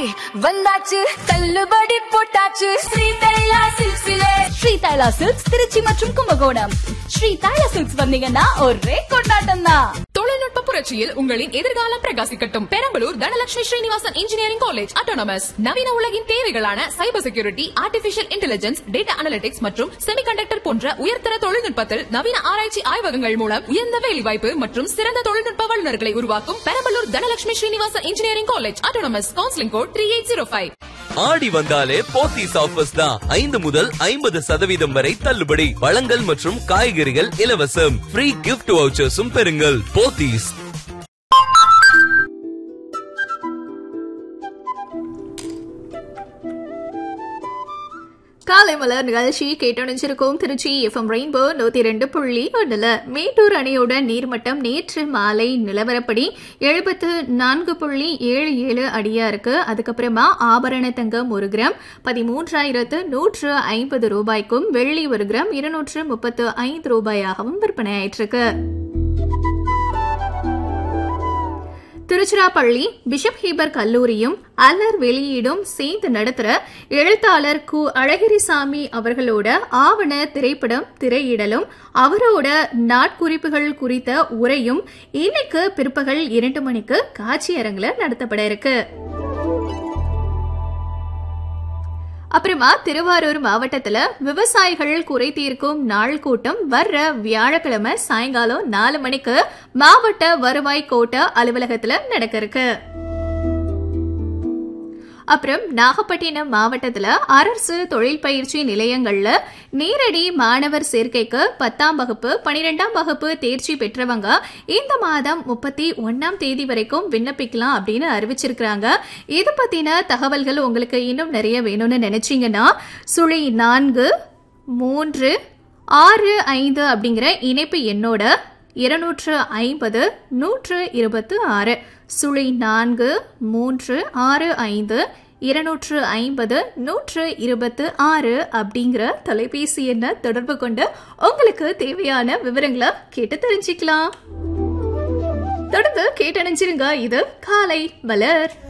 வந்தாச்சு தள்ளுபடி போட்டாச்சு ஸ்ரீ தைலா சில்க்ஸ்ல ஸ்ரீ தைலா சில்க்ஸ் திருச்சி மற்றும் கும்பகோணம் ஸ்ரீ தைலா சில்க்ஸ் வந்தீங்கன்னா ஒரே கொண்டாட்டம் தான் தொழில்நுட்ப புரட்சியில் உங்களின் எதிர்காலம் பிரகாசிக்கட்டும் Perambalur Dhanalakshmi Srinivasan engineering college autonomous நவீன உலகின் தேவைகளான cyber security artificial intelligence data analytics மற்றும் செமிகண்டக்டர் போன்ற உயர்தர தொழில்நுட்பத்தில் நவீன ஆராய்ச்சி ஆய்வகங்கள் மூலம் உயர்ந்த வேலைவாய்ப்பு மற்றும் சிறந்த தொழில்நுட்ப வல்லுநர்களை உருவாக்கும் Perambalur Dhanalakshmi Srinivasan engineering college autonomous counselling code three eight zero five Aadi வந்தாலே போத்தீஸ் ஆஃபர்ஸ் தான் ஐந்து முதல் ஐம்பது சதவீதம் வரை தள்ளுபடி பழங்கள் மற்றும் காய்கறிகள் இலவசம் ஃப்ரீ கிஃப்ட் வவுச்சர்ஸும் பெறுங்கள் போத்தீஸ் காலை மலர் நிகழ்ச்சி கேட்டணிச்சிருக்கோம் திருச்சி எஃப்எம் ரெயின்போ நூத்தி ரெண்டு புள்ளி ஒண்ணுல மேட்டூர் அணையோட நீர்மட்டம் நேற்று மாலை நிலவரப்படி எழுபத்து நான்கு புள்ளி ஏழு ஏழு அடியா இருக்கு அதுக்கப்புறமா ஆபரண தங்கம் ஒரு கிராம் பதிமூன்றாயிரத்து நூற்று ஐம்பது ரூபாய்க்கும் வெள்ளி ஒரு கிராம் இருநூற்று முப்பத்து ஐந்து ரூபாயாகவும் விற்பனை ஆயிட்டிருக்கு திருச்சிராப்பள்ளி பிஷப் ஹீபர் கல்லூரியும் அல்லர் வெளியீடும் சேர்ந்து நடத்துற எழுத்தாளர் கு அழகிரிசாமி அவர்களோட ஆவண திரைப்படம் திரையிடலும் அவரோட நாட்குறிப்புகள் குறித்த உரையும் இன்னைக்கு பிற்பகல் இரண்டு மணிக்கு காட்சி அரங்குல நடத்தப்பட இருக்கு அப்புறமா திருவாரூர் மாவட்டத்துல விவசாயிகள் குறை தீர்க்கும் நாள் கூட்டம் வர்ற வியாழக்கிழமை சாயங்காலம் நாலு மணிக்கு மாவட்ட வருவாய் கோட்ட அலுவலகத்துல நடக்க இருக்கு அப்புறம் நாகப்பட்டினம் மாவட்டத்துல அரசு தொழில் பயிற்சி நிலையங்கள்ல நேரடி மாணவர் சேர்க்கைக்கு பத்தாம் வகுப்பு பனிரெண்டாம் வகுப்பு தேர்ச்சி பெற்றவங்க இந்த மாதம் முப்பத்தி ஒன்னாம் தேதி வரைக்கும் விண்ணப்பிக்கலாம் அப்படின்னு அறிவிச்சிருக்கிறாங்க இது பத்தின தகவல்கள் உங்களுக்கு இன்னும் நிறைய வேணும்னு நினைச்சீங்கன்னா சுழி நான்கு மூன்று ஆறு ஐந்து அப்படிங்கிற இணைப்பு எண்ணோட இருநூற்று ஐம்பது நூற்று இருபத்து ஆறு சுழி நான்கு மூன்று ஆறு ஐந்து இருநூற்று ஐம்பது நூற்று இருபத்து ஆறு அப்படிங்கிற தொலைபேசி எண்ணை தொடர்பு கொண்டு உங்களுக்கு தேவையான விவரங்களை கேட்டு தெரிஞ்சுக்கலாம் தொடர்ந்து கேட்டணிஞ்சிருங்க இது காலை மலர்